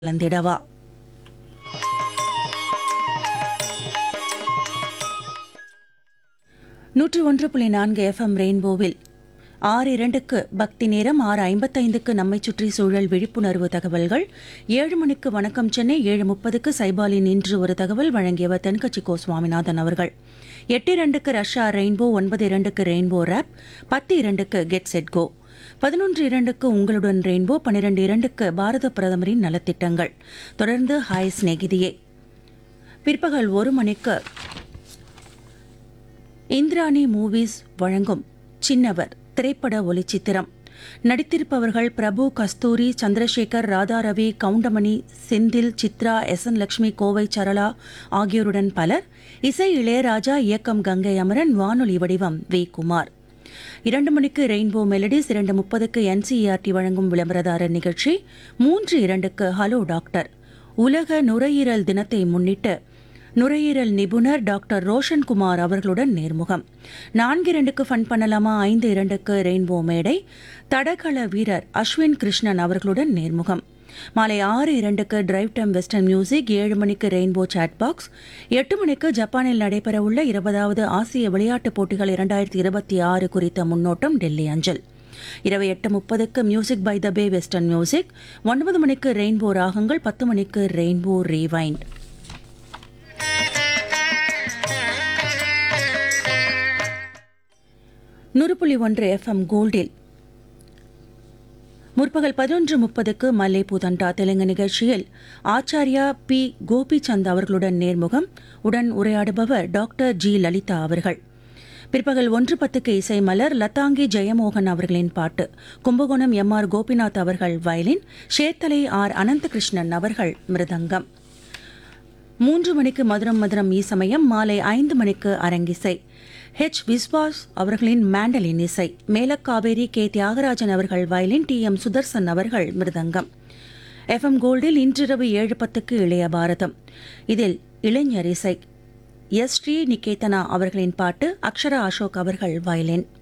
கலந்திடவா நூற்று ஒன்று புள்ளி நான்கு எஃப்எம் ரெயின்போவில் ஆறு இரண்டுக்கு பக்தி நேரம் ஆறு ஐம்பத்தைந்துக்கு நம்மை சுற்றி சூழல் விழிப்புணர்வு தகவல்கள் ஏழு மணிக்கு வணக்கம் சென்னை ஏழு முப்பதுக்கு சைபாலின் இன்று ஒரு தகவல் வழங்கியவர் தென்கட்சி கோ சுவாமிநாதன் அவர்கள் எட்டு இரண்டுக்கு ரஷ்யா ரெயின்போ ஒன்பது இரண்டுக்கு ரெயின்போ ரேப் பத்து இரண்டுக்கு கெட் செட் கோ பதினொன்று இரண்டுக்கு உங்களுடன் ரெயின்போ பன்னிரண்டு இரண்டுக்கு பாரத பிரதமரின் நலத்திட்டங்கள் தொடர்ந்து ஹாய் சிநேகிதியே பிற்பகல் ஒரு மணிக்கு இந்திராணி மூவிஸ் வழங்கும் சின்னவர் திரைப்பட ஒளிச்சித்திரம் நடித்திருப்பவர்கள் பிரபு கஸ்தூரி சந்திரசேகர் ராதாரவி கவுண்டமணி செந்தில் சித்ரா எஸ் என் லட்சுமி கோவை சரளா ஆகியோருடன் பலர் இசை இளையராஜா இயக்கம் கங்கை அமரன் வானொலி வடிவம் வி குமார் இரண்டு மணிக்கு ரெயின்போ மெலடிஸ் இரண்டு முப்பதுக்கு என்சிஇஆர்டி வழங்கும் விளம்பரதாரர் நிகழ்ச்சி மூன்று இரண்டுக்கு ஹலோ டாக்டர் உலக நுரையீரல் தினத்தை முன்னிட்டு நுரையீரல் நிபுணர் டாக்டர் ரோஷன் குமார் அவர்களுடன் நேர்முகம் நான்கு இரண்டுக்கு ஃபன் பண்ணலாமா ஐந்து இரண்டுக்கு ரெயின்போ மேடை தடகள வீரர் அஸ்வின் கிருஷ்ணன் அவர்களுடன் நேர்முகம் மாலை ஆறு இரண்டுக்கு டிரைவ் டைம் வெஸ்டர்ன் மியூசிக் ஏழு மணிக்கு ரெயின்போ சாட் பாக்ஸ் எட்டு மணிக்கு ஜப்பானில் நடைபெறவுள்ள இருபதாவது ஆசிய விளையாட்டுப் போட்டிகள் இரண்டாயிரத்தி இருபத்தி ஆறு குறித்த முன்னோட்டம் டெல்லி அஞ்சல் இரவு எட்டு முப்பதுக்கு music by the bay western music ஒன்பது மணிக்கு ரெயின்போ ராகங்கள் பத்து மணிக்கு ரெயின்போ ரீவைண்ட் நூறு புள்ளி ஒன்று எஃப்எம் கோல்டில் முற்பகல் பதினொன்று முப்பதுக்கு மல்லை பூதண்டா தெலுங்கு நிகழ்ச்சியில் ஆச்சாரியா பி கோபிச்சந்த் அவர்களுடன் நேர்முகம் உடன் உரையாடுபவர் டாக்டர் ஜி லலிதா அவர்கள் பிற்பகல் ஒன்று பத்துக்கு இசை மலர் லதாங்கி ஜெயமோகன் அவர்களின் பாட்டு கும்பகோணம் எம் ஆர் கோபிநாத் அவர்கள் வயலின் ஷேத்தலை ஆர் அனந்தகிருஷ்ணன் அவர்கள் மிருதங்கம் மூன்று மணிக்கு மதுரம் மதுரம் ஈசமயம் மாலை ஐந்து மணிக்கு அரங்கிசை ஹெச் விஸ்வாஸ் அவர்களின் மேண்டலின் இசை மேலக்காவேரி கே தியாகராஜன் அவர்கள் வயலின் டி எம் சுதர்சன் அவர்கள் மிருதங்கம் எஃப்எம் கோல்டில் இன்றிரவு ஏழு பத்துக்கு இளைய பாரதம் இதில் இளைஞர் இசை எஸ் ஸ்ரீ நிகேதனா அவர்களின் பாட்டு அக்ஷரா அசோக் அவர்கள் வயலின்